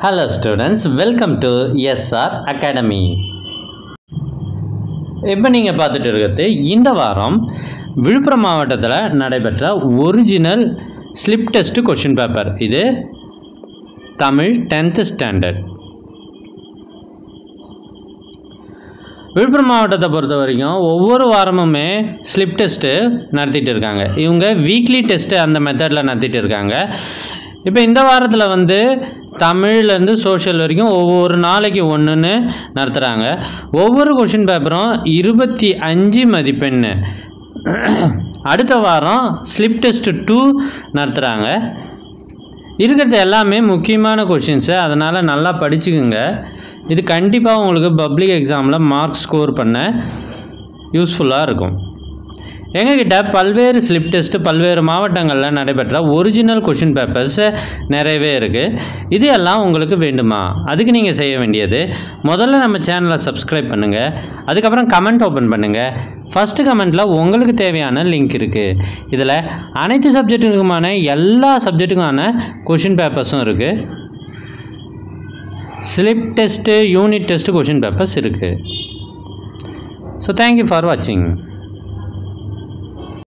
Hello students, welcome to SR Academy. இப்போ நீங்கள் பார்த்துட்டு இருக்கிறது இந்த வாரம் விழுப்புரம் மாவட்டத்தில் நடைபெற்ற original slip test question paper இது தமிழ் டென்த்து ஸ்டாண்டர்ட் விழுப்புரம் மாவட்டத்தை பொறுத்த வரைக்கும் ஒவ்வொரு வாரமுமே ஸ்லிப் டெஸ்ட்டு நடத்திட்டு இருக்காங்க இவங்க வீக்லி டெஸ்ட்டு அந்த மெத்தடில் நடத்திட்டு இருக்காங்க இப்போ இந்த வாரத்தில் வந்து தமிழ்லேருந்து சோஷியல் வரைக்கும் ஒவ்வொரு நாளைக்கு ஒன்றுன்னு நடத்துகிறாங்க ஒவ்வொரு கொஷின் பேப்பரும் இருபத்தி அஞ்சு மதிப்பெண் அடுத்த வாரம் ஸ்லிப் டெஸ்ட் டூ நடத்துகிறாங்க இருக்கிறது எல்லாமே முக்கியமான கொஷின்ஸு அதனால் நல்லா படிச்சுக்குங்க இது கண்டிப்பாக உங்களுக்கு பப்ளிக் எக்ஸாமில் மார்க் ஸ்கோர் பண்ண யூஸ்ஃபுல்லாக இருக்கும் எங்ககிட்ட பல்வேறு ஸ்லிப் டெஸ்ட்டு பல்வேறு மாவட்டங்களில் நடைபெற்ற ஒரிஜினல் கொஷின் பேப்பர்ஸ் நிறையவே இருக்குது இது எல்லாம் உங்களுக்கு வேண்டுமா அதுக்கு நீங்கள் செய்ய வேண்டியது முதல்ல நம்ம சேனலை சப்ஸ்கிரைப் பண்ணுங்கள் அதுக்கப்புறம் கமெண்ட் ஓப்பன் பண்ணுங்கள் ஃபஸ்ட்டு கமெண்ட்டில் உங்களுக்கு தேவையான லிங்க் இருக்குது இதில் அனைத்து சப்ஜெக்ட்டுக்குமான எல்லா சப்ஜெக்ட்டுக்கான கொஷின் பேப்பர்ஸும் இருக்குது slip test unit test question papers இருக்குது ஸோ தேங்க்யூ ஃபார் வாட்சிங்